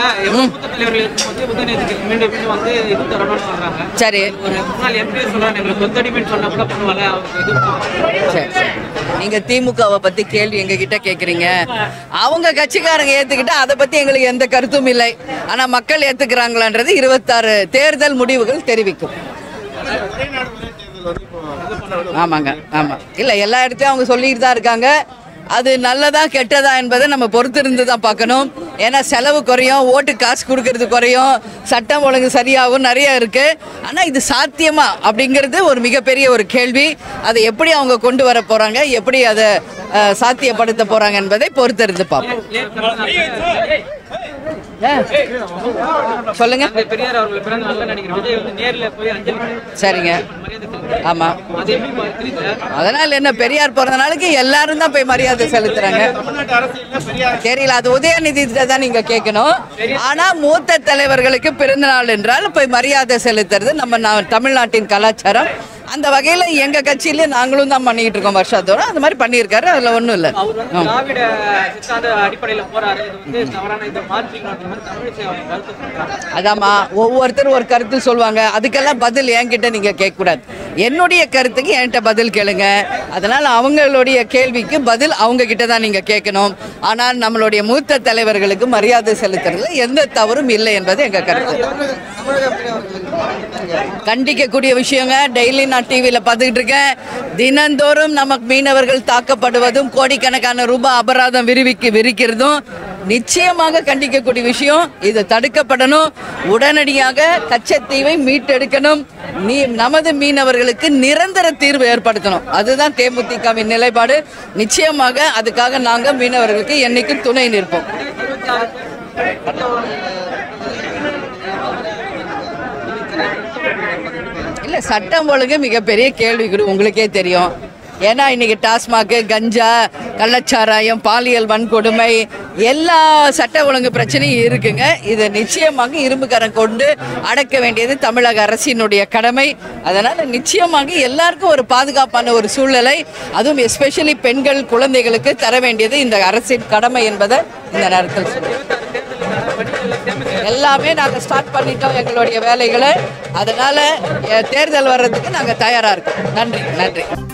எவ்வளவு மூத்த தலைவர்கள் இருக்கும்போது உதயநிதிக்கு மீண்டும் மீண்டும் வந்து இது தரணும்னு சொல்றாங்க சரி ஒரு முன்னாள் எம்பி சொல்றாங்க எங்களுக்கு கொத்தடிமைன்னு சொன்னா கூட பரவாயில்ல அவருக்கு இது சரி சரி. நீங்க திமுகவை பத்தி கேள்வி எங்க கிட்ட கேக்குறீங்க அவங்க கட்சிக்காரங்க ஏத்துக்கிட்டா அதை பத்தி எங்களுக்கு எந்த கருத்தும் இல்லை ஆனா மக்கள் ஏத்துக்கிறாங்களான்றது இருபத்தாறு தேர்தல் முடிவுகள் தெரிவிக்கும் ஆமாங்க ஆமா இல்ல எல்லா இடத்தையும் அவங்க சொல்லிட்டு தான் இருக்காங்க அது நல்லதா கெட்டதா என்பதை நம்ம பொறுத்திருந்து தான் பார்க்கணும் ஏன்னா செலவு குறையும் ஓட்டு காசு கொடுக்கறது குறையும் சட்டம் ஒழுங்கு சரியாகும் நிறைய இருக்கு ஆனா இது சாத்தியமா அப்படிங்கிறது ஒரு மிகப்பெரிய ஒரு கேள்வி அதை எப்படி அவங்க கொண்டு வர போறாங்க எப்படி அதை அஹ், சாத்தியப்படுத்த போறாங்க என்பதை பொறுத்திருந்து பார்ப்போம் ஆ. சொல்லுங்க தந்தை பெரியார் அவர்கள் பிறந்த நல்ல நடிகர் விஜய் வந்து நேர்ல போய் அஞ்சலி சரிங்க மரியாதை செலுத்துறாரு. ஆமா அது எப்படி பார்க்குறீங்க அதனால என்ன பெரியார் பிறந்த நாளைக்கு எல்லாரும் தான் போய் மரியாதை செலுத்துறாங்க தெரியல அது உதயநிதி தான் நீங்க கேட்கணும் ஆனா மூத்த தலைவர்களுக்கு பிறந்த நாள் என்றால் போய் மரியாதை செலுத்துறது நம்ம நா- தமிழ்நாட்டின் கலாச்சாரம் அந்த வகையில எங்க கட்சியில நாங்களும் தான் பண்ணிட்டு இருக்கோம் வருஷத்தோட அந்த மாதிரி பண்ணியிருக்காரு அதுல ஒண்ணும் இல்ல அவர் வந்து திராவிட சித்தாந்த அடிப்படையில போறாரு இது வந்து தவறான இதை மாற்றிக்கணும் மாதிரி தமிழிசை அவங்க கருத்து சொல்றாங்க அதாம்மா ஒவ்வொருத்தரும் ஒரு கருத்து சொல்லுவாங்க அதுக்கெல்லாம் பதில் என்கிட்ட நீங்க கேட்க கூடாது என்னுடைய கருத்துக்கு என்கிட்ட பதில் கேளுங்க அதனால அவங்களுடைய கேள்விக்கு பதில் அவங்க கிட்ட தான் நீங்க கேட்கணும் ஆனால் நம்மளுடைய மூத்த தலைவர்களுக்கு மரியாதை செலுத்துறதுல எந்த தவறும் இல்லை என்பது எங்க கருத்து கண்டிக்கக்கூடிய விஷயங்க டெய்லி நான் டிவியில் பார்த்துக்கிட்டு இருக்கேன் தினந்தோறும் நமக்கு மீனவர்கள் தாக்கப்படுவதும் கோடிக்கணக்கான ரூபாய் அபராதம் விரிவிக்கு விரிக்கிறதும் நிச்சயமாக கண்டிக்கக்கூடிய விஷயம் இது தடுக்கப்படணும் உடனடியாக கச்சத்தீவை மீட்டெடுக்கணும் நீ நமது மீனவர்களுக்கு நிரந்தர தீர்வு ஏற்படுத்தணும் அதுதான் தேமுதிகவின் நிலைப்பாடு நிச்சயமாக அதுக்காக நாங்கள் மீனவர்களுக்கு என்னைக்கும் துணை நிற்போம் இல்ல சட்டம் ஒழுங்கு மிகப்பெரிய கேள்விக்குறி உங்களுக்கே தெரியும் ஏன்னா இன்னைக்கு டாஸ்மாக் கஞ்சா கள்ளச்சாராயம் பாலியல் வன்கொடுமை எல்லா சட்ட ஒழுங்கு பிரச்சனையும் இருக்குங்க இது நிச்சயமாக இரும்புக்கரம் கொண்டு அடக்க வேண்டியது தமிழக அரசினுடைய கடமை அதனால நிச்சயமாக எல்லாருக்கும் ஒரு பாதுகாப்பான ஒரு சூழ்நிலை அதுவும் எஸ்பெஷலி பெண்கள் குழந்தைகளுக்கு தர வேண்டியது இந்த அரசின் கடமை என்பதை இந்த நேரத்தில் சொல்லுவேன் எல்லாமே நாங்கள் ஸ்டார்ட் பண்ணிட்டோம் எங்களுடைய வேலைகளை அதனால அஹ், தேர்தல் வர்றதுக்கு நாங்கள் தயாராக இருக்கோம் நன்றி நன்றி